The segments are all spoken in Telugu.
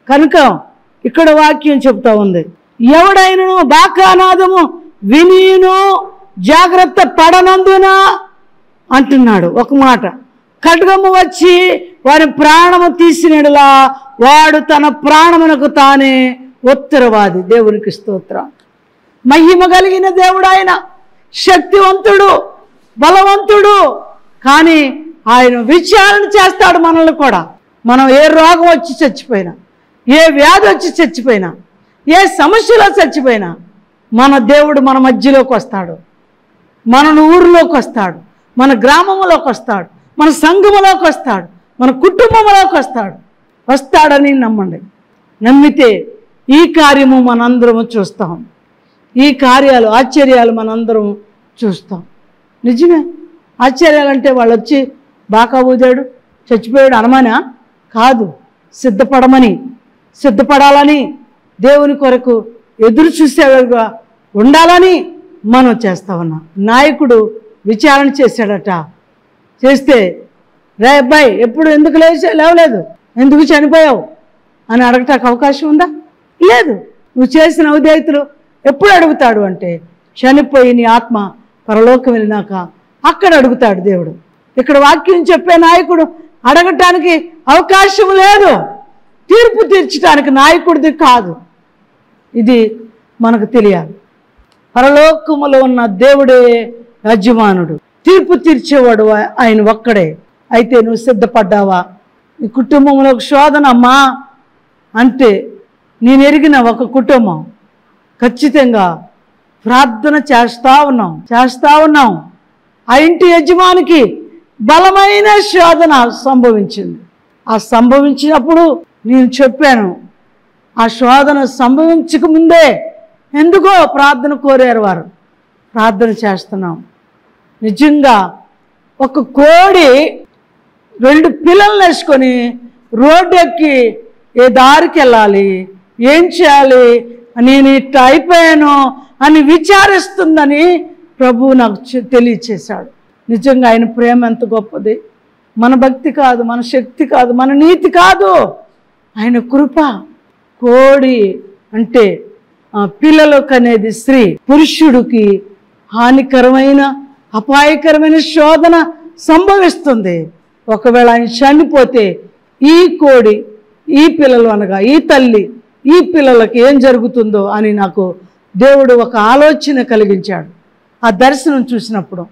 కనుక ఇక్కడ వాక్యం చెప్తా ఉంది ఎవడైనను బాకానాదము వినియును జాగ్రత్త పడనందున అంటున్నాడు ఒక మాట ఖడ్గము వచ్చి వారి ప్రాణము తీసినడులా వాడు తన ప్రాణమునకు తానే ఉత్తరవాది దేవునికి స్తోత్రం మహిమ కలిగిన దేవుడు ఆయన శక్తివంతుడు బలవంతుడు కానీ ఆయన విచారణ చేస్తాడు మనల్ని కూడా మనం ఏ రోగం వచ్చి చచ్చిపోయినా ఏ వ్యాధి వచ్చి చచ్చిపోయినా ఏ సమస్యలో చచ్చిపోయినా మన దేవుడు మన మధ్యలోకి వస్తాడు మన ఊరిలోకి వస్తాడు మన గ్రామంలోకి వస్తాడు మన సంఘములోకి వస్తాడు మన కుటుంబంలోకి వస్తాడు వస్తాడని నమ్మండి నమ్మితే ఈ కార్యము మనందరము చూస్తాం ఈ కార్యాలు ఆశ్చర్యాలు మనందరం చూస్తాం నిజమే ఆశ్చర్యాలు అంటే వాళ్ళు వచ్చి బాకా ఊదాడు చచ్చిపోయాడు అనమానా కాదు సిద్ధపడమని సిద్ధపడాలని దేవుని కొరకు ఎదురు చూసేవారుగా ఉండాలని మనం చేస్తా ఉన్నాం నాయకుడు విచారణ చేశాడట చేస్తే రే అబ్బాయి ఎప్పుడు ఎందుకు లేచా లేవలేదు ఎందుకు చనిపోయావు అని అడగటానికి అవకాశం ఉందా లేదు నువ్వు చేసిన ఉదయతులు ఎప్పుడు అడుగుతాడు అంటే చనిపోయి నీ ఆత్మ పరలోకం వెళ్ళినాక అక్కడ అడుగుతాడు దేవుడు ఇక్కడ వాక్యం చెప్పే నాయకుడు అడగటానికి అవకాశం లేదు తీర్పు తీర్చడానికి నాయకుడిది కాదు ఇది మనకు తెలియాలి పరలోకములో ఉన్న దేవుడే యజమానుడు తీర్పు తీర్చేవాడు ఆ- ఆయన ఒక్కడే అయితే నువ్వు సిద్ధపడ్డావా ఈ కుటుంబంలో ఒక శోధన అమ్మా అంటే నేను ఎరిగిన ఒక కుటుంబం ఖచ్చితంగా ప్రార్థన చేస్తా ఉన్నాం చేస్తా ఉన్నాం ఆ ఇంటి యజమానికి బలమైన శోధన సంభవించింది ఆ సంభవించినప్పుడు నేను చెప్పాను ఆ శోధన సంభవించక ముందే ఎందుకో ప్రార్థన కోరారు వారు ప్రార్థన చేస్తున్నాం నిజంగా ఒక కోడి రెండు పిల్లల్ని వేసుకొని రోడ్డు ఎక్కి ఏ దారికి వెళ్ళాలి ఏం చేయాలి నేను ఇట్లా అయిపోయాను అని విచారిస్తుందని ప్రభువు నాకు చె- తెలియచేశాడు నిజంగా ఆయన ప్రేమ ఎంత గొప్పది మన భక్తి కాదు మన శక్తి కాదు మన నీతి కాదు ఆయన కృప కోడి అంటే ఆ, పిల్లలకు అనేది స్త్రీ పురుషుడికి హానికరమైన అపాయకరమైన శోధన సంభవిస్తుంది ఒకవేళ ఆయన చనిపోతే ఈ కోడి ఈ పిల్లలు అనగా ఈ తల్లి ఈ పిల్లలకి ఏం జరుగుతుందో అని నాకు దేవుడు ఒక ఆలోచన కలిగించాడు ఆ దర్శనం చూసినప్పుడు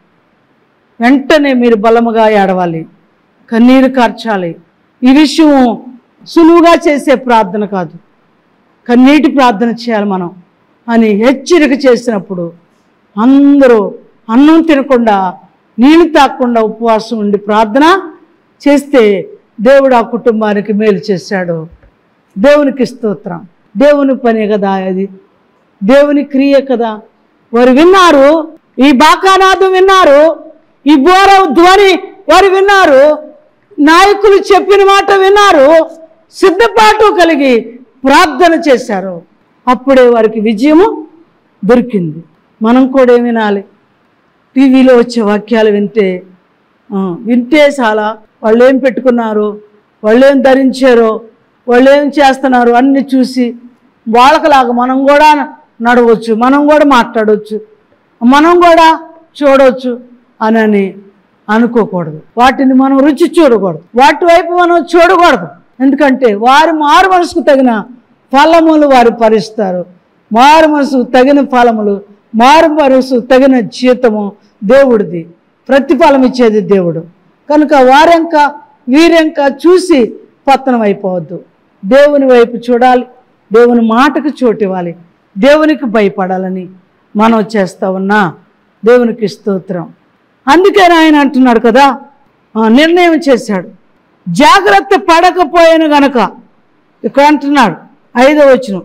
వెంటనే మీరు బలముగా ఏడవాలి కన్నీరు కార్చాలి ఈ విషయం సులువుగా చేసే ప్రార్థన కాదు కన్నీటి ప్రార్థన చేయాలి మనం అని హెచ్చరిక చేసినప్పుడు అందరూ అన్నం తినకుండా నీళ్లు తాగకుండా ఉపవాసం ఉండి ప్రార్థన చేస్తే దేవుడు ఆ కుటుంబానికి మేలు చేశాడు దేవునికి స్తోత్రం దేవుని పనే కదా అది దేవుని క్రియ కదా వారు విన్నారు ఈ బాకానాథం విన్నారు ఈ బోర ధ్వని వారు విన్నారు నాయకులు చెప్పిన మాట విన్నారు సిద్ధపాటు కలిగి ప్రార్థన చేశారు అప్పుడే వారికి విజయము దొరికింది మనం కూడా ఏం వినాలి టీవీలో వచ్చే వాక్యాలు వింటే ఆ, వింటే చాలా వాళ్ళు ఏం పెట్టుకున్నారు వాళ్ళు ఏం ధరించారో వాళ్ళు ఏం చేస్తున్నారు అన్ని చూసి వాళ్ళకలాగా మనం కూడా నడవచ్చు మనం కూడా మాట్లాడవచ్చు మనం కూడా చూడవచ్చు అని అని అనుకోకూడదు వాటిని మనం రుచి చూడకూడదు వాటి వైపు మనం చూడకూడదు ఎందుకంటే వారి మారు మనసుకు తగిన ఫలములు వారు పరిస్తారు మారు మనసుకు తగిన ఫలములు మారు మనసు తగిన జీతము దేవుడిది ప్రతిఫలం ఇచ్చేది దేవుడు కనుక వారెంక వీరెంక చూసి పతనం అయిపోవద్దు దేవుని వైపు చూడాలి దేవుని మాటకు చోటు ఇవ్వాలి దేవునికి భయపడాలని మనం చేస్తా ఉన్నా దేవునికి స్తోత్రం అందుకని ఆయన అంటున్నాడు కదా ఆ, నిర్ణయం చేశాడు జాగ్రత్త పడకపోయాను గనక ఇక్కడ అంటున్నాడు ఐదో వచనం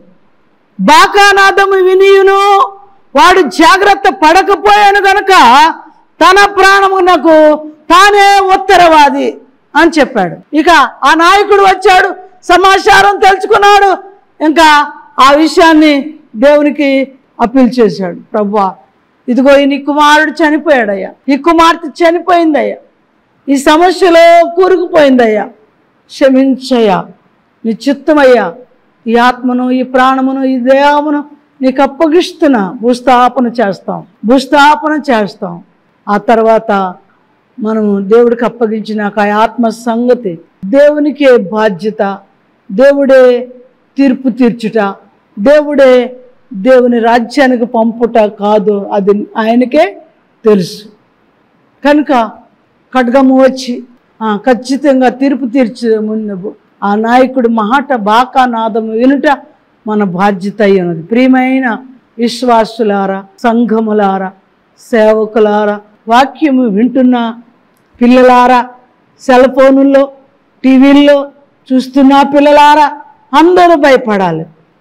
బాకానాదము వినియును వాడు జాగ్రత్త పడకపోయాను గనక తన ప్రాణమునకు తానే ఉత్తరవాది అని చెప్పాడు ఇక ఆ నాయకుడు వచ్చాడు సమాచారం తెలుసుకున్నాడు ఇంకా ఆ విషయాన్ని దేవునికి అప్పీల్ చేశాడు ప్రభువా ఇదిగో ఈ నీ కుమారుడు చనిపోయాడయ్యా ఈ కుమార్తె చనిపోయిందయ్యా ఈ సమస్యలో కూరుకుపోయిందయ్యా క్షమించయ్యా నీ చిత్తమయ్యా ఈ ఆత్మను ఈ ప్రాణమును ఈ దేహమును నీకు అప్పగిస్తున్నా భూస్థాపన చేస్తాం భూస్థాపన చేస్తాం ఆ తర్వాత మనము దేవుడికి అప్పగించినాక ఆ ఆత్మ సంగతి దేవునికే బాధ్యత దేవుడే తీర్పు తీర్చుట దేవుడే దేవుని రాజ్యానికి పంపుట కాదు అది ఆయనకే తెలుసు కనుక ఖడ్గము వచ్చి ఆ, ఖచ్చితంగా తీర్పు తీర్చే ముందు ఆ నాయకుడు మహాట బాకా నాదము వినుట మన బాధ్యత అయి ఉన్నది ప్రియమైన విశ్వాసులారా సంఘములారా సేవకులారా వాక్యము వింటున్న పిల్లలారా సెల్ ఫోనుల్లో టీవీల్లో చూస్తున్న పిల్లలారా అందరూ భయపడాలి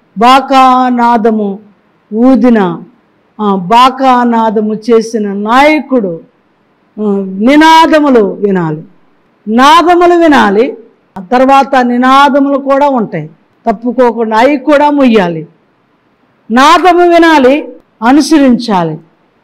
బాకానాదము ఊదిన ఆ, బాకానాదము చేసిన నాయకుడు ఆ, నినాదములు వినాలి నాదములు వినాలి ఆ తర్వాత నినాదములు కూడా ఉంటాయి తప్పుకోకుండా అవి కూడా ముయ్యాలి నాదము వినాలి అనుసరించాలి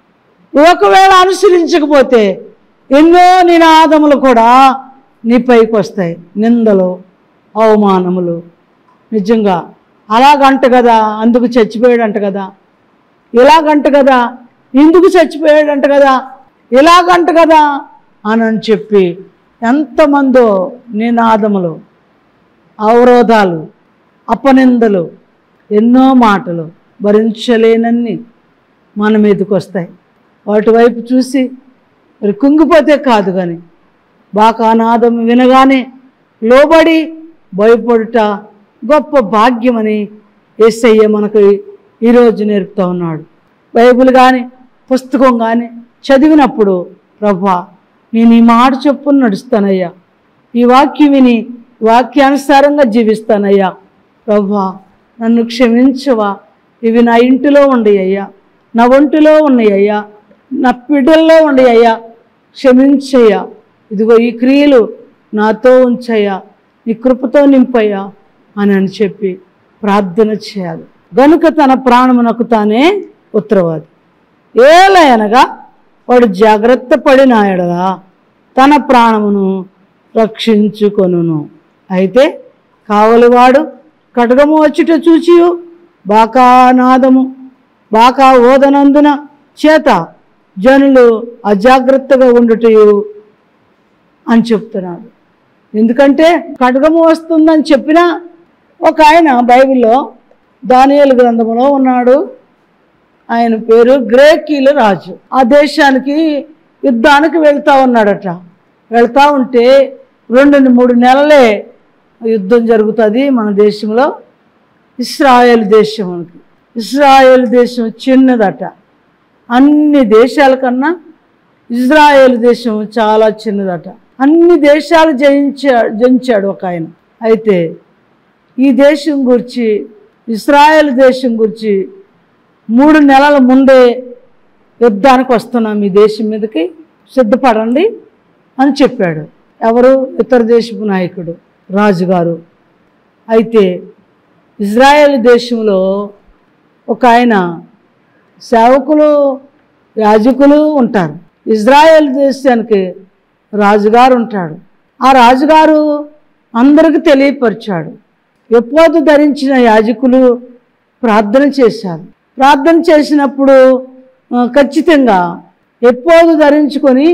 ఒకవేళ అనుసరించకపోతే ఎన్నో నినాదములు కూడా నీ పైకి వస్తాయి నిందలు అవమానములు నిజంగా అలాగంట కదా అందుకు చచ్చిపోయాడంట కదా ఇలాగంట కదా ఇందుకు చచ్చిపోయాడంట కదా ఇలాగంట కదా అని అని చెప్పి ఎంతమందో నినాదములు అవరోధాలు అపనిందలు ఎన్నో మాటలు భరించలేనన్ని మన మీదకి వస్తాయి వాటి వైపు చూసి మరి కుంగిపోతే కాదు కానీ బాకానాదం వినగానే లోబడి భయపడుట గొప్ప భాగ్యమని ఏసయ్య మనకు ఈరోజు నేర్పుతా ఉన్నాడు బైబిల్ కానీ పుస్తకం కానీ చదివినప్పుడు ప్రభా నేను ఈ మాట చొప్పున నడుస్తానయ్యా ఈ వాక్యం విని వాక్యానుసారంగా జీవిస్తానయ్యా ప్రభా నన్ను క్షమించవా ఇవి నా ఇంటిలో ఉండి అయ్యా నా ఒంటిలో ఉన్నాయి అయ్యా నా పిడల్లో ఉండి అయ్యా క్షమించయ్యా ఇదిగో ఈ క్రియలు నాతో ఉంచయ్యా నీ కృపతో నింపయ్యా అని అని చెప్పి ప్రార్థన చేయాలి గనుక తన ప్రాణమునకు తానే ఉత్తరవాది ఏలయనగా వాడు జాగ్రత్త పడినాయడగా తన ప్రాణమును రక్షించుకొనును అయితే కావలివాడు కటకము వచ్చుట చూచి బాకానాదము బాకా ఓదనందున చేత జనులు అజాగ్రత్తగా ఉండుటయు అని చెప్తున్నాడు ఎందుకంటే ఖడ్గము వస్తుందని చెప్పిన ఒక ఆయన బైబిల్లో దానియేలు గ్రంథములో ఉన్నాడు ఆయన పేరు గ్రేకీల రాజు ఆ దేశానికి యుద్ధానికి వెళ్తా ఉన్నాడట వెళ్తా ఉంటే రెండు మూడు నెలలే యుద్ధం జరుగుతుంది మన దేశంలో ఇస్రాయేల్ దేశంకి ఇస్రాయేల్ దేశం చిన్నదట అన్ని దేశాల కన్నా ఇజ్రాయేల్ దేశం చాలా చిన్నదట అన్ని దేశాలు జయించా జయించాడు ఒక ఆయన అయితే ఈ దేశం గురించి ఇస్రాయేల్ దేశం గురించి మూడు నెలల ముందే యుద్ధానికి వస్తున్నాం ఈ దేశం మీదకి సిద్ధపడండి అని చెప్పాడు ఎవరు ఇతర దేశపు నాయకుడు రాజుగారు అయితే ఇజ్రాయెల్ దేశంలో ఒక ఆయన సేవకులు యాజకులు ఉంటారు ఇజ్రాయెల్ దేశానికి రాజుగారు ఉంటాడు ఆ రాజుగారు అందరికి తెలియపరిచాడు ఎప్పుడు ధరించిన యాజకులు ప్రార్థన చేశారు ప్రార్థన చేసినప్పుడు ఆ, ఖచ్చితంగా ఎప్పుడు ధరించుకొని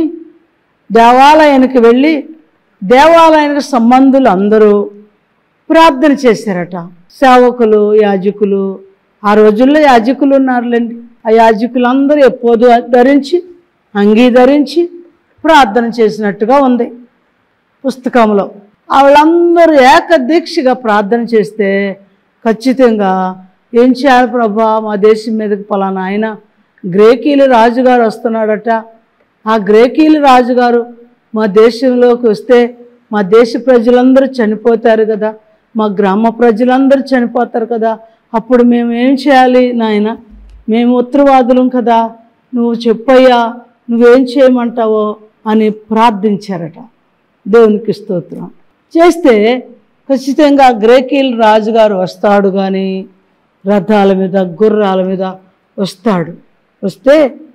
దేవాలయానికి వెళ్ళి దేవాలయానికి సంబంధులు అందరూ ప్రార్థన చేశారట సేవకులు యాజకులు ఆ రోజుల్లో యాజకులు ఉన్నారులేండి ఆ యాజకులందరూ ఎప్పుడు ధరించి అంగీ ధరించి ప్రార్థన చేసినట్టుగా ఉంది పుస్తకంలో వాళ్ళందరూ ఏకదీక్షగా ప్రార్థన చేస్తే ఖచ్చితంగా ఏం చేయాలి ప్రభా మా దేశం మీదకి పలానా ఆయన గ్రేకీలు రాజుగారు వస్తున్నాడట ఆ గ్రేకీలు రాజుగారు మా దేశంలోకి వస్తే మా దేశ ప్రజలందరూ చనిపోతారు కదా మా గ్రామ ప్రజలందరూ చనిపోతారు కదా అప్పుడు మేము ఏం చేయాలి నాయన మేము ఉత్తరవాదులం కదా నువ్వు చెప్పయ్యా నువ్వేం చేయమంటావో అని ప్రార్థించారట దేవునికి స్తోత్రం చేస్తే ఖచ్చితంగా గ్రేకీల్ రాజుగారు వస్తాడు కానీ రథాల మీద గుర్రాల మీద వస్తాడు వస్తే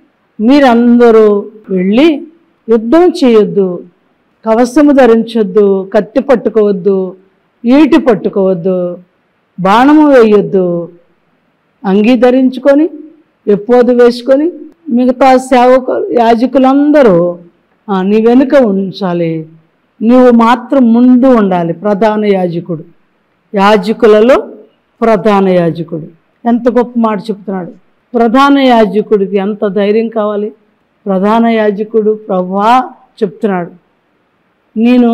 మీరందరూ వెళ్ళి యుద్ధం చేయొద్దు కవసము ధరించొద్దు కత్తి పట్టుకోవద్దు ఈటి పట్టుకోవద్దు బాణము వేయొద్దు అంగీ ధరించుకొని ఎప్పోదు వేసుకొని మిగతా సేవకులు యాజకులందరూ "ఆ, నీ వెనుక ఉంచాలి నీవు మాత్రం ముందు ఉండాలి ప్రధాన యాజకుడు యాజకులలో ప్రధాన యాజకుడు ఎంత గొప్ప మాట చెప్తున్నాడు ప్రధాన యాజకుడికి ఎంత ధైర్యం కావాలి ప్రధాన యాజకుడు ప్రభా చెప్తున్నాడు నేను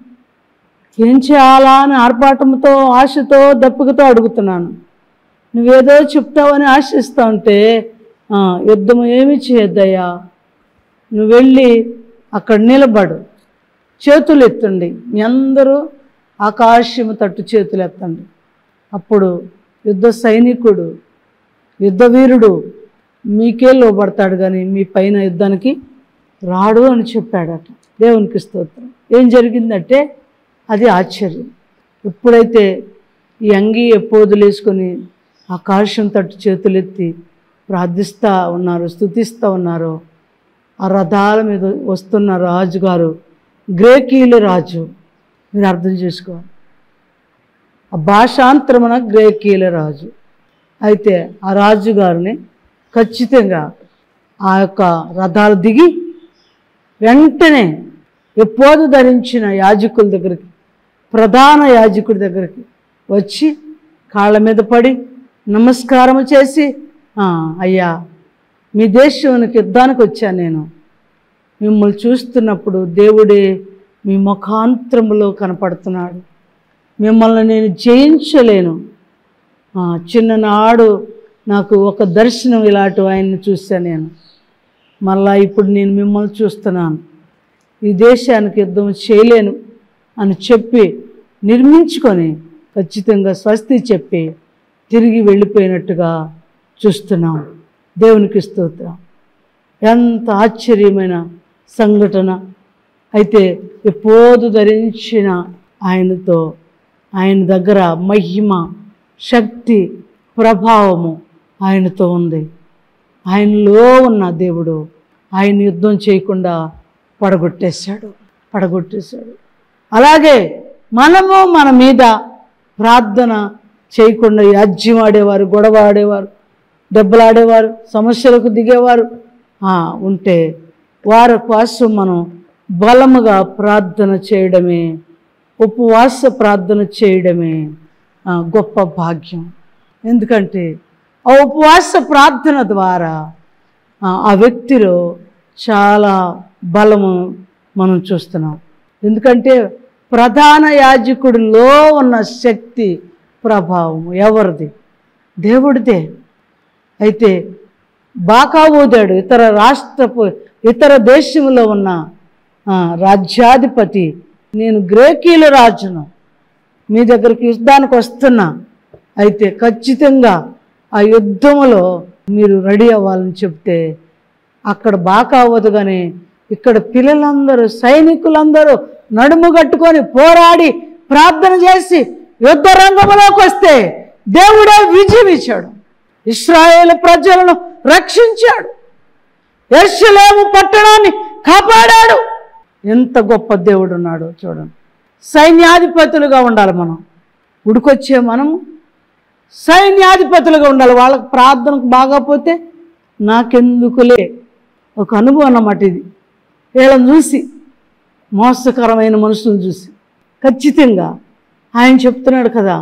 ఏం చేయాలా అని ఆర్భాటంతో ఆశతో దప్పికతో అడుగుతున్నాను నువ్వేదో చెప్తావని ఆశిస్తా ఉంటే "ఆ, యుద్ధం ఏమి చేయొద్దయ్యా నువ్వు వెళ్ళి అక్కడ నిలబడు చేతులు ఎత్తండి మీ అందరూ ఆకాశము తట్టు చేతులు ఎత్తండి అప్పుడు యుద్ధ సైనికుడు యుద్ధ వీరుడు మీకే లోబడతాడు కానీ మీ పైన యుద్ధానికి రాడు అని చెప్పాడట దేవునికి స్తోత్రం ఏం జరిగిందంటే అది ఆశ్చర్యం ఎప్పుడైతే ఈ అంగి ఎప్పోదులేసుకొని ఆకాశం తట్టు చేతులెత్తి ప్రార్థిస్తూ ఉన్నారు స్థుతిస్తూ ఉన్నారో ఆ రథాల మీద వస్తున్న రాజుగారు గ్రేకీలు రాజు మీరు అర్థం చేసుకోవాలి ఆ భాషాంతరమున గ్రేకీల రాజు అయితే ఆ రాజుగారిని ఖచ్చితంగా ఆ యొక్క రథాలు దిగి వెంటనే ఎప్పోదు ధరించిన యాజకుల దగ్గరికి ప్రధాన యాజకుడి దగ్గరికి వచ్చి కాళ్ళ మీద పడి నమస్కారం చేసి "ఆ, అయ్యా మీ దేశానికి యుద్ధానికి వచ్చాను నేను మిమ్మల్ని చూస్తున్నప్పుడు దేవుడే మీ ముఖాంతరములో కనపడుతున్నాడు మిమ్మల్ని నేను జయించలేను ఆ, చిన్ననాడు నాకు ఒక దర్శనం ఇలాంటి ఆయన్ని చూశాను నేను మళ్ళా ఇప్పుడు నేను మిమ్మల్ని చూస్తున్నాను ఈ దేశానికి యుద్ధం చేయలేను అని చెప్పి నిర్మించుకొని ఖచ్చితంగా స్వస్తి చెప్పి తిరిగి వెళ్ళిపోయినట్టుగా చూస్తున్నాం దేవునికి స్తోత్రం ఎంత ఆశ్చర్యమైన సంఘటన అయితే ఎപ്പോదు ధరించిన ఆయనతో ఆయన దగ్గర మహిమ శక్తి ప్రభావము ఆయనతో ఉంది ఆయనలో ఉన్న దేవుడు ఆయన యుద్ధం చేయకుండా పడగొట్టేశాడు పడగొట్టేశాడు అలాగే మనము మన మీద ప్రార్థన చేయకుండా యాజ్యం ఆడేవారు గొడవ ఆడేవారు దెబ్బలాడేవారు సమస్యలకు దిగేవారు ఆ, ఉంటే వారి కోసం మనం బలముగా ప్రార్థన చేయడమే ఉపవాస ప్రార్థన చేయడమే ఆ, గొప్ప భాగ్యం ఎందుకంటే ఆ ఉపవాస ప్రార్థన ద్వారా ఆ, ఆ వ్యక్తిలో చాలా బలము మనం చూస్తున్నాం ఎందుకంటే ప్రధాన యాజకుడిలో ఉన్న శక్తి ప్రభావం ఎవరిది దేవుడిదే అయితే బాకా ఊదాడు ఇతర రాష్ట్రపు ఇతర దేశంలో ఉన్న ఆ, రాజ్యాధిపతి నేను గ్రేకీల రాజును మీ దగ్గరికి యుద్ధానికి వస్తున్నా అయితే ఖచ్చితంగా ఆ యుద్ధములో మీరు రెడీ అవ్వాలని చెప్తే అక్కడ బాకా అవ్వదు కానీ ఇక్కడ పిల్లలందరూ సైనికులందరూ నడుము కట్టుకొని పోరాడి ప్రార్థన చేసి యుద్ధ రంగంలోకి వస్తే దేవుడే విజయం ఇచ్చాడు ఇస్రాయేల్ ప్రజలను రక్షించాడు ఎర్షలేము పట్టణాన్ని కాపాడాడు ఎంత గొప్ప దేవుడు ఉన్నాడో చూడండి సైన్యాధిపతులుగా ఉండాలి మనం ఉడికొచ్చే మనము సైన్యాధిపతులుగా ఉండాలి వాళ్ళకి ప్రార్థనకు బాగాపోతే నాకెందుకులే ఒక అనుభవం అన్నమాట ఇది వీళ్ళని చూసి మోసకరమైన మనుషులను చూసి ఖచ్చితంగా ఆయన చెప్తున్నాడు కదా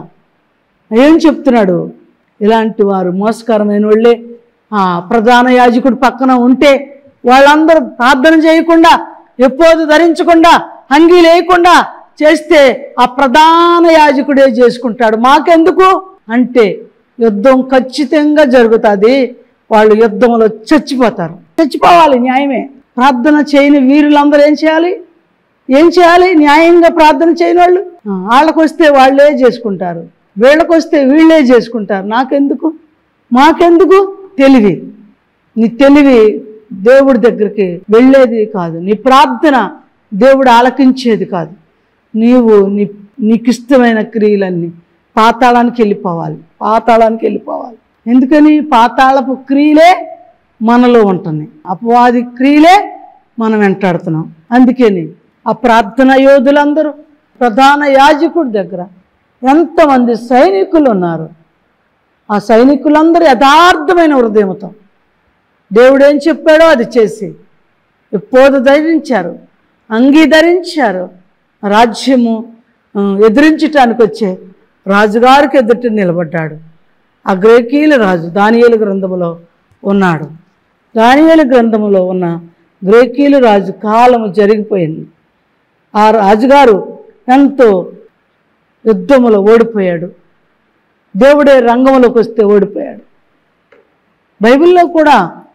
ఏం చెప్తున్నాడు ఇలాంటి వారు మోసకరమైన వాళ్ళే ఆ ప్రధాన యాజకుడు పక్కన ఉంటే వాళ్ళందరూ ప్రార్థన చేయకుండా ఎప్పుడు ధరించకుండా అంగీ లేకుండా చేస్తే ఆ ప్రధాన యాజకుడే చేసుకుంటాడు మాకెందుకు అంటే యుద్ధం ఖచ్చితంగా జరుగుతుంది వాళ్ళు యుద్ధంలో చచ్చిపోతారు చచ్చిపోవాలి న్యాయమే ప్రార్థన చేయని వీరులందరూ ఏం చేయాలి ఏం చేయాలి న్యాయంగా ప్రార్థన చేయని వాళ్ళు ఆ, వాళ్ళకు వస్తే వాళ్ళే చేసుకుంటారు వీళ్ళకి వస్తే వీళ్ళే చేసుకుంటారు నాకెందుకు మాకెందుకు తెలివి నీ తెలివి దేవుడి దగ్గరికి వెళ్ళేది కాదు నీ ప్రార్థన దేవుడు ఆలకించేది కాదు నీవు నీ నీకు ఇష్టమైన క్రియలన్నీ పాతాళానికి వెళ్ళిపోవాలి పాతాళానికి వెళ్ళిపోవాలి ఎందుకని పాతాళపు క్రియలే మనలో ఉంటుంది అపవాది క్రియలే మనం వెంటాడుతున్నాం అందుకని ఆ ప్రార్థన యోధులందరూ ప్రధాన యాజకుడి దగ్గర ఎంతమంది సైనికులు ఉన్నారు ఆ సైనికులందరూ యథార్థమైన హృదయంతో దేవుడు ఏం చెప్పాడో అది చేసి ఎప్పుడు ధరించారు అంగీధరించారు రాజ్యము ఆ, ఎదిరించటానికి వచ్చే రాజుగారికి ఎదుట నిలబడ్డాడు ఆ గ్రేకీల రాజు దానియేలు గ్రంథములో ఉన్నాడు దానియేలు గ్రంథములో ఉన్న గ్రేకీలు రాజు కాలము జరిగిపోయింది ఆ రాజుగారు ఎంతో యుద్ధములో ఓడిపోయాడు దేవుడే రంగంలోకి వస్తే ఓడిపోయాడు బైబిల్లో కూడా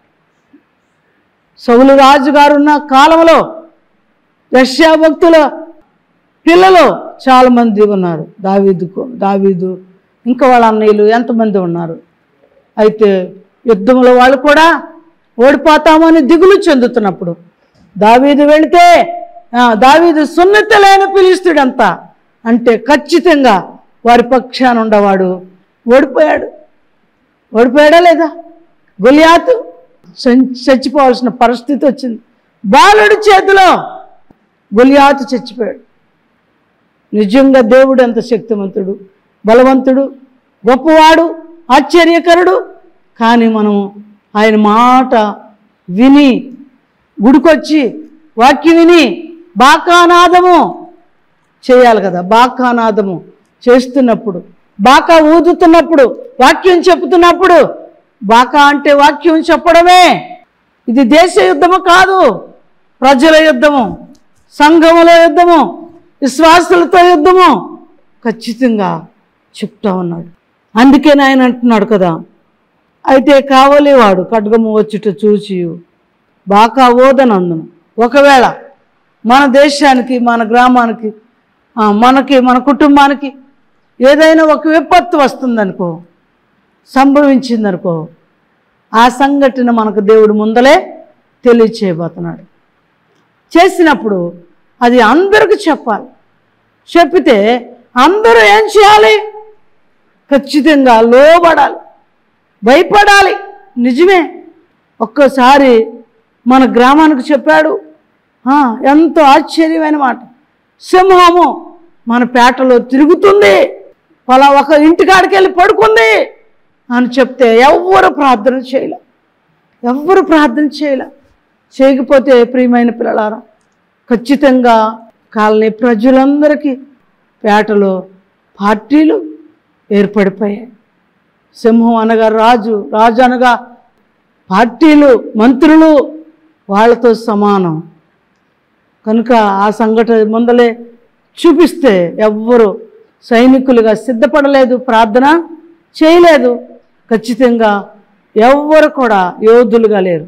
సౌలు రాజు గారు ఉన్న కాలంలో యష్యా భక్తుల పిల్లలు చాలామంది ఉన్నారు దావీదుకు దావీదు ఇంకా వాళ్ళ అన్నయ్యలు ఎంతమంది ఉన్నారు అయితే యుద్ధంలో వాళ్ళు కూడా ఓడిపోతామని దిగులు చెందుతున్నప్పుడు దావీదు వెళితే ఆ, దావీదు సున్నతలేని పిలుస్తుడంతా అంటే ఖచ్చితంగా వారి పక్షాన ఉండవాడు ఓడిపోయాడు ఓడిపోయాడా లేదా గొలియాతు చం- చచ్చిపోవాల్సిన పరిస్థితి వచ్చింది బాలుడి చేతిలో గొలియాతు చచ్చిపోయాడు నిజంగా దేవుడు ఎంత శక్తివంతుడు బలవంతుడు గొప్పవాడు ఆశ్చర్యకరుడు కానీ మనము ఆయన మాట విని గుడికొచ్చి వాక్యం విని బాకానాదము చేయాలి కదా బాకానాదము చేస్తున్నప్పుడు బాకా ఊదుతున్నప్పుడు వాక్యం చెప్తున్నప్పుడు బాకా అంటే వాక్యం చెప్పడమే ఇది దేశ యుద్ధము కాదు ప్రజల యుద్ధము సంఘముల యుద్ధము విశ్వాసులతో యుద్ధము ఖచ్చితంగా చెప్తా ఉన్నాడు అందుకే నాయన అంటున్నాడు కదా అయితే కావలేవాడు ఖడ్గము వచ్చుట చూచి బాకా ఓదనందును ఒకవేళ మన దేశానికి మన గ్రామానికి ఆ, మనకి మన కుటుంబానికి ఏదైనా ఒక విపత్తు వస్తుందనుకో సంభవించిందనుకో ఆ సంఘటన మనకు దేవుడు ముందలే తెలియచేయబోతున్నాడు చేసినప్పుడు అది అందరికి చెప్పాలి చెప్పితే అందరూ ఏం చేయాలి ఖచ్చితంగా లోబడాలి భయపడాలి నిజమే ఒక్కసారి మన గ్రామానికి చెప్పాడు ఆ, ఎంతో ఆశ్చర్యమైన మాట సింహము మన పేటలో తిరుగుతుంది పలా ఒక ఇంటికాడికి వెళ్ళి పడుకుంది అని చెప్తే ఎవ్వరు ప్రార్థన చేయలే ఎవ్వరు ప్రార్థన చేయలే చేయకపోతే ప్రియమైన పిల్లలారా ఖచ్చితంగా కాలనీ ప్రజలందరికీ పేటలో పార్టీలు ఏర్పడిపోయాయి సింహం అనగా రాజు రాజు అనగా పార్టీలు మంత్రులు వాళ్ళతో సమానం కనుక ఆ సంఘటన ముందలే చూపిస్తే ఎవ్వరు సైనికులుగా సిద్ధపడలేదు ప్రార్థన చేయలేదు ఖచ్చితంగా ఎవ్వరు కూడా యోధులుగా లేరు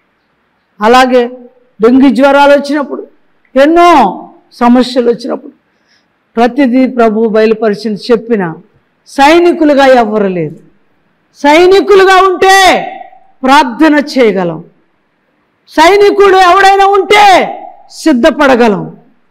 అలాగే డెంగ్యూ జ్వరాలు వచ్చినప్పుడు ఎన్నో సమస్యలు వచ్చినప్పుడు ప్రతిదీ ప్రభు బయలుపరిచిన చెప్పిన సైనికులుగా ఎవ్వరు లేరు సైనికులుగా ఉంటే ప్రార్థన చేయగలం సైనికుడు ఎవడైనా ఉంటే సిద్ధపడగలం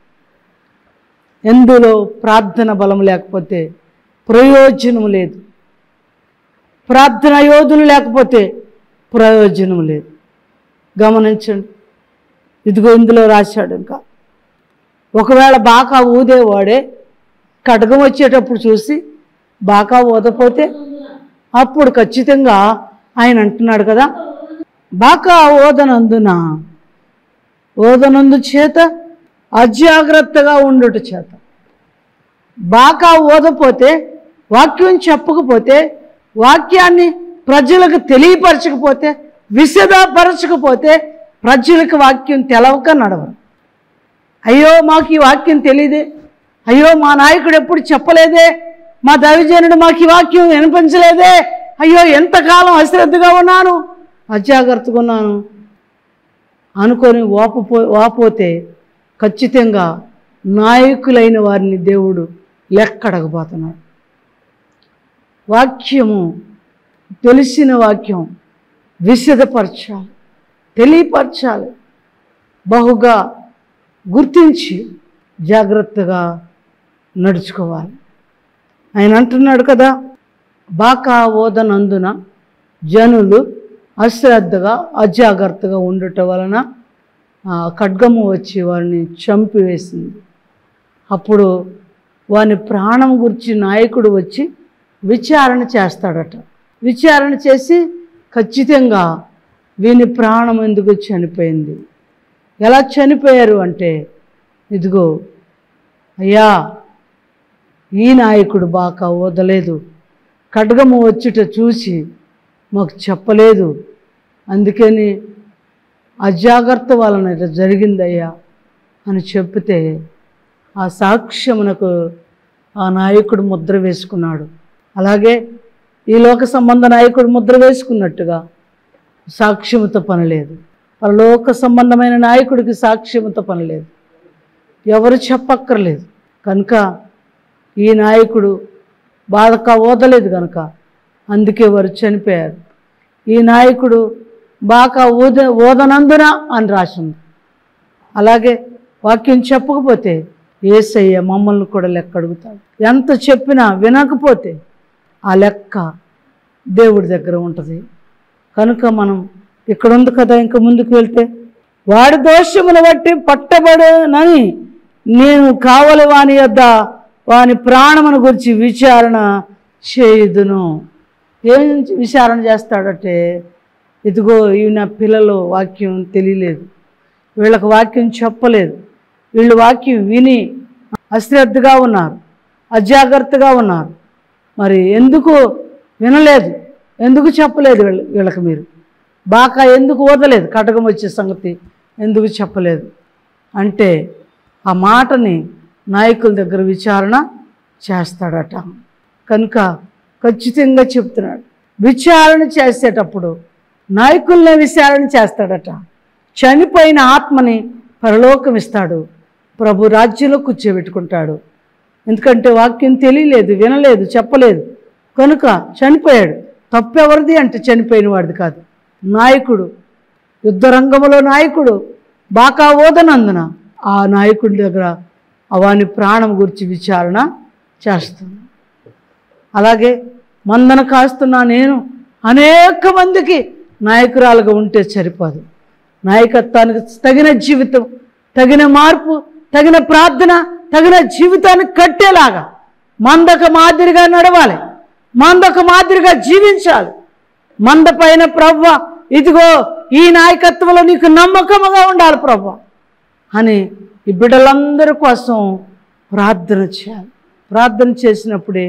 ఎందులో ప్రార్థన బలం లేకపోతే ప్రయోజనం లేదు ప్రార్థన యోధులు లేకపోతే ప్రయోజనం లేదు గమనించండి ఇదిగో ఇందులో రాశాడు ఇంకా ఒకవేళ బాకా ఊదేవాడే కటకం వచ్చేటప్పుడు చూసి బాకా ఊదపోతే అప్పుడు ఖచ్చితంగా ఆయన అంటున్నాడు కదా బాకా ఓదనందున ఓదనందు చేత అజాగ్రత్తగా ఉండుట చేత బాకా ఓదపోతే వాక్యం చెప్పకపోతే వాక్యాన్ని ప్రజలకు తెలియపరచకపోతే విశదపరచకపోతే ప్రజలకు వాక్యం తెలవక నడవరు అయ్యో మాకు ఈ వాక్యం తెలియదే అయ్యో మా నాయకుడు ఎప్పుడు చెప్పలేదే మా దైవజనుడు మాకు ఈ వాక్యం వినిపించలేదే అయ్యో ఎంతకాలం అశ్రద్ధగా ఉన్నాను అజాగ్రత్తగా ఉన్నాను అనుకొని వాపపో వాపోతే ఖచ్చితంగా నాయకులైన వారిని దేవుడు లెక్కడగబోతున్నాడు వాక్యము తెలిసిన వాక్యం విశదపరచాలి తెలియపరచాలి బహుగా గుర్తించి జాగ్రత్తగా నడుచుకోవాలి ఆయన అంటున్నాడు కదా బాకా ఓదనందున జనులు అశ్రద్ధగా అజాగ్రత్తగా ఉండటం వలన ఆ ఖడ్గము వచ్చి వారిని చంపివేసింది అప్పుడు వాని ప్రాణం గురించి నాయకుడు వచ్చి విచారణ చేస్తాడట విచారణ చేసి ఖచ్చితంగా వీని ప్రాణం ఎందుకు చనిపోయింది ఎలా చనిపోయారు అంటే ఇదిగో అయ్యా ఈ నాయకుడు బాగా వదలేదు ఖడ్గము వచ్చుట చూసి మాకు చెప్పలేదు అందుకని అజాగ్రత్త వలన ఇది జరిగిందయ్యా అని చెప్తే ఆ సాక్ష్యమునకు ఆ నాయకుడు ముద్ర వేసుకున్నాడు అలాగే ఈ లోక సంబంధ నాయకుడు ముద్ర వేసుకున్నట్టుగా సాక్ష్యముతో పని లేదు పరలోక సంబంధమైన నాయకుడికి సాక్ష్యముతో పని లేదు ఎవరు చెప్పక్కర్లేదు కనుక ఈ నాయకుడు బాధక ఓదలేదు కనుక అందుకే వారు చనిపోయారు ఈ నాయకుడు బాగా ఊద ఓదనందున అని రాసింది అలాగే వాక్యం చెప్పకపోతే ఏసయ్య మమ్మల్ని కూడా లెక్క అడుగుతాడు ఎంత చెప్పినా వినకపోతే ఆ లెక్క దేవుడి దగ్గర ఉంటుంది కనుక మనం ఇక్కడ ఉంది కదా ఇంకా ముందుకు వెళ్తే వాడి దోషమును బట్టి పట్టబడనని నేను కావలి వాని యొద్ద వాని ప్రాణమును గురించి విచారణ చేయుదును ఏం విచారణ చేస్తాడంటే ఇదిగో ఈ నా పిల్లలు వాక్యం తెలియలేదు వీళ్ళకి వాక్యం చెప్పలేదు వీళ్ళు వాక్యం విని అశ్రద్ధగా ఉన్నారు అజాగ్రత్తగా ఉన్నారు మరి ఎందుకు వినలేదు ఎందుకు చెప్పలేదు వీళ్ళ వీళ్ళకి మీరు బాకా ఎందుకు వదలేదు కటకం వచ్చే సంగతి ఎందుకు చెప్పలేదు అంటే ఆ మాటని నాయకుల దగ్గర విచారణ చేస్తాడట కనుక ఖచ్చితంగా చెప్తున్నాడు విచారణ చేసేటప్పుడు నాయకుల్ని విచారణ చేస్తాడట చనిపోయిన ఆత్మని పరలోకం ఇస్తాడు ప్రభు రాజ్యంలో కూర్చోబెట్టుకుంటాడు ఎందుకంటే వాక్యం తెలియలేదు వినలేదు చెప్పలేదు కనుక చనిపోయాడు తప్పెవరిది అంటే చనిపోయిన వాడిది కాదు నాయకుడు యుద్ధరంగంలో నాయకుడు బాకా ఓదనందున ఆ నాయకుడి దగ్గర వాని ప్రాణం గురించి విచారణ చేస్తుంది అలాగే మందన కాస్తున్నా నేను అనేక మందికి నాయకురాలుగా ఉంటే సరిపోదు నాయకత్వానికి తగిన జీవితం తగిన మార్పు తగిన ప్రార్థన తగిన జీవితాన్ని కట్టేలాగా మందక మాదిరిగా నడవాలి మందక మాదిరిగా జీవించాలి మంద పైన ప్రవ్వ ఇదిగో ఈ నాయకత్వంలో నీకు నమ్మకముగా ఉండాలి ప్రవ్వ అని ఈ బిడ్డలందరి కోసం ప్రార్థన చేయాలి ప్రార్థన చేసినప్పుడే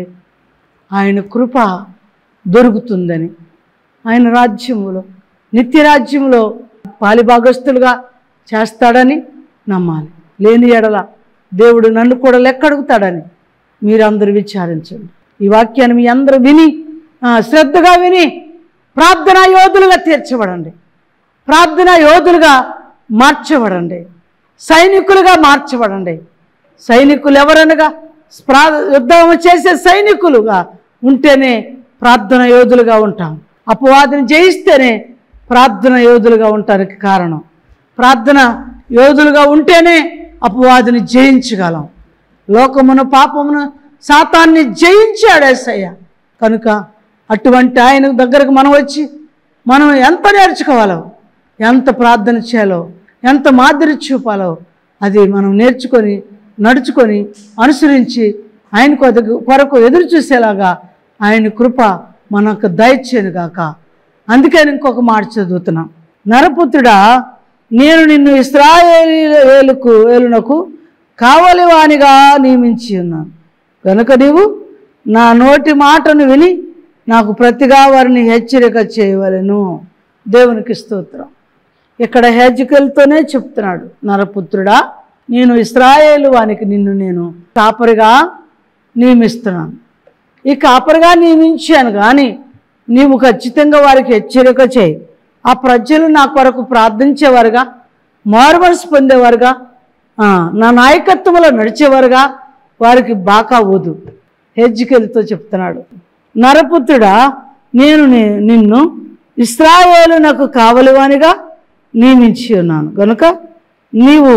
ఆయన కృప దొరుకుతుందని ఆయన రాజ్యములో నిత్య రాజ్యములో పాలిభాగస్తులుగా చేస్తాడని నమ్మాలి లేని ఎడల దేవుడు నన్ను కూడా లెక్కడుగుతాడని మీరందరూ విచారించండి ఈ వాక్యాన్ని మీ అందరూ విని ఆ, శ్రద్ధగా విని ప్రార్థనా యోధులుగా తీర్చబడండి ప్రార్థనా యోధులుగా మార్చబడండి సైనికులుగా మార్చబడండి సైనికులు ఎవరనగా ప్రా యుద్ధం చేసే సైనికులుగా ఉంటేనే ప్రార్థన యోధులుగా ఉంటాం అపవాదిని జయిస్తేనే ప్రార్థన యోధులుగా ఉండటానికి కారణం ప్రార్థన యోధులుగా ఉంటేనే అపవాదిని జయించగలం లోకమును పాపమును శాతాన్ని జయించాడేసయ్య కనుక అటువంటి ఆయన దగ్గరకు మనం వచ్చి మనం ఎంత నేర్చుకోవాలో ఎంత ప్రార్థన చేయాలో ఎంత మాదిరి చూపాలో అది మనం నేర్చుకొని నడుచుకొని అనుసరించి ఆయన కొరకు కొరకు ఎదురు చూసేలాగా ఆయన కృప మనకు దయచేను గాక అందుకే నేను ఇంకొక మాట చదువుతున్నాం నరపుత్రుడా నేను నిన్ను ఇస్రాయేలుకు ఏలునకు కావలి వానిగా నియమించి ఉన్నాను కనుక నీవు నా నోటి మాటను విని నాకు ప్రతిగా వారిని హెచ్చరిక చేయవలెను దేవునికి స్తోత్రం ఇక్కడ హెజ్కెల్తోనే చెప్తున్నాడు నరపుత్రుడా నేను ఇస్రాయేలు వానికి నిన్ను నేను కాపరిగా నియమిస్తున్నాను ఈ కాపరిగా నియమించాను కానీ నీవు ఖచ్చితంగా వారికి హెచ్చరిక చేయి ఆ ప్రజలు నా కొరకు ప్రార్థించేవారుగా మారుమనసు పొందేవారుగా ఆ, నా నాయకత్వంలో నడిచేవారుగా వారికి బాకా ఊదు హెజ్జికెళ్ళతో చెప్తున్నాడు నరపుత్రుడా నేను ని- నిన్ను ఇస్రాయేలు నాకు కావలివానిగా నియమించి ఉన్నాను కనుక నీవు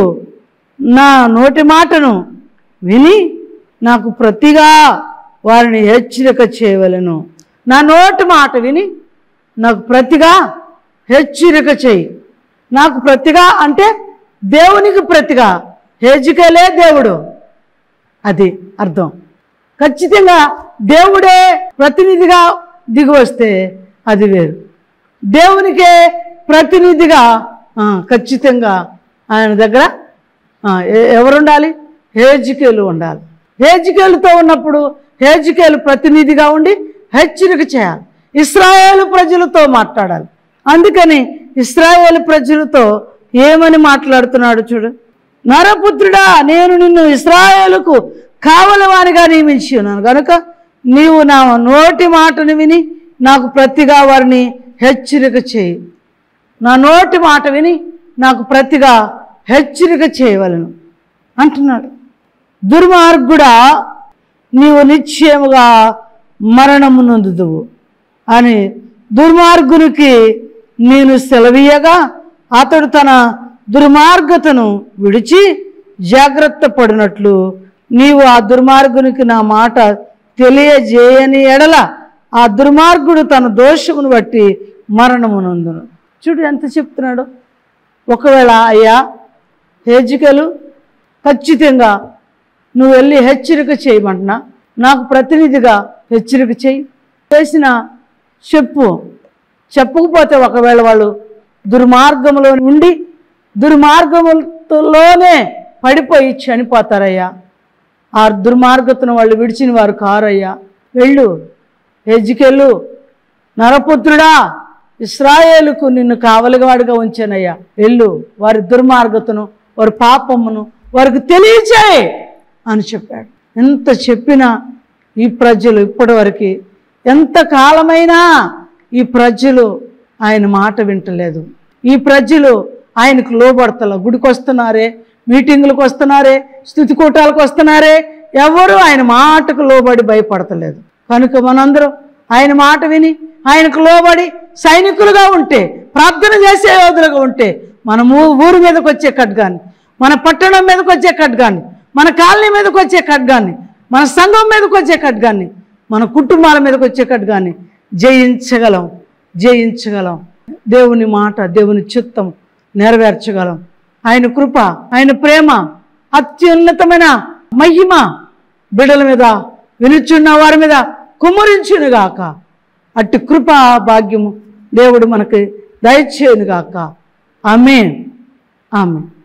నా నోటి మాటను విని నాకు ప్రతిగా వారిని హెచ్చరిక చేయవలెను నా నోటి మాట విని నాకు ప్రతిగా హెచ్చరిక చేయి నాకు ప్రతిగా అంటే దేవునికి ప్రతిగా హెజ్జికలే దేవుడు అది అర్థం ఖచ్చితంగా దేవుడే ప్రతినిధిగా దిగి వస్తే అది వేరు దేవునికే ప్రతినిధిగా ఆ, ఖచ్చితంగా ఆయన దగ్గర ఆ, ఎ- ఎవరు ఉండాలి హేజికేలు ఉండాలి హేజికేలుతో ఉన్నప్పుడు హేజికేలు ప్రతినిధిగా ఉండి హెచ్చరిక చేయాలి ఇస్రాయేలు ప్రజలతో మాట్లాడాలి అందుకని ఇస్రాయేలు ప్రజలతో ఏమని మాట్లాడుతున్నాడు చూడు నరపుత్రుడా నేను నిన్ను ఇస్రాయేలుకు కావలవానిగా నియమించి ఉన్నాను కనుక నీవు నా నోటి మాటను విని నాకు ప్రతిగా వారిని హెచ్చరిక చేయి నా నోటి మాట విని నాకు ప్రతిగా హెచ్చరిక చేయవలను అంటున్నాడు దుర్మార్గుడా నీవు నిశ్చయముగా మరణము నొందుదువు అని దుర్మార్గునికి నేను సెలవీయగా అతడు తన దుర్మార్గతను విడిచి జాగ్రత్త పడినట్లు నీవు ఆ దుర్మార్గునికి నా మాట తెలియజేయని ఎడల ఆ దుర్మార్గుడు తన దోషమును బట్టి మరణము నొందును చూడు ఎంత చెప్తున్నాడు ఒకవేళ అయ్యా హేజికలు ఖచ్చితంగా నువ్వు వెళ్ళి హెచ్చరిక చేయమంటున్నా నాకు ప్రతినిధిగా హెచ్చరిక చేయి చేసిన చెప్పు చెప్పకపోతే ఒకవేళ వాళ్ళు దుర్మార్గంలో ఉండి దుర్మార్గములలోనే పడిపోయి చనిపోతారయ్యా ఆ దుర్మార్గతను వాళ్ళు విడిచిన వారు కారయ్యా వెళ్ళు హెజ్జికెళ్ళు నరపుత్రుడా ఇస్రాయేలుకు నిన్ను కావలివాడిగా ఉంచానయ్యా వెళ్ళు వారి దుర్మార్గతను వారి పాపమును వారికి తెలియచేయి అని చెప్పాడు ఎంత చెప్పినా ఈ ప్రజలు ఇప్పటివరకు ఎంత కాలమైనా ఈ ప్రజలు ఆయన మాట వింటలేదు ఈ ప్రజలు ఆయనకు లోబడతల గుడికి వస్తున్నారే మీటింగులకు వస్తున్నారే స్థుతి కూటాలకు వస్తున్నారే ఎవరు ఆయన మాటకు లోబడి భయపడతలేదు కనుక మనందరం ఆయన మాట విని ఆయనకు లోబడి సైనికులుగా ఉంటే ప్రార్థన చేసే యోధులుగా ఉంటే మన ఊ- ఊరు మీదకి వచ్చే ఖడ్గాన్ని మన పట్టణం మీదకి వచ్చే ఖడ్గాన్ని మన కాలనీ మీదకి వచ్చే ఖడ్గాన్ని మన సంఘం మీదకి వచ్చే ఖడ్గాన్ని మన కుటుంబాల మీదకి వచ్చే ఖడ్గాన్ని జయించగలం జయించగలం దేవుని మాట దేవుని చిత్తం నెరవేర్చగలం ఆయన కృప ఆయన ప్రేమ అత్యున్నతమైన మహిమ బిడల మీద వినుచున్న వారి మీద కుమ్మరించునుగాక అట్టి కృప భాగ్యము దేవుడు మనకి దయచేయునుగాక ఆమె ఆమె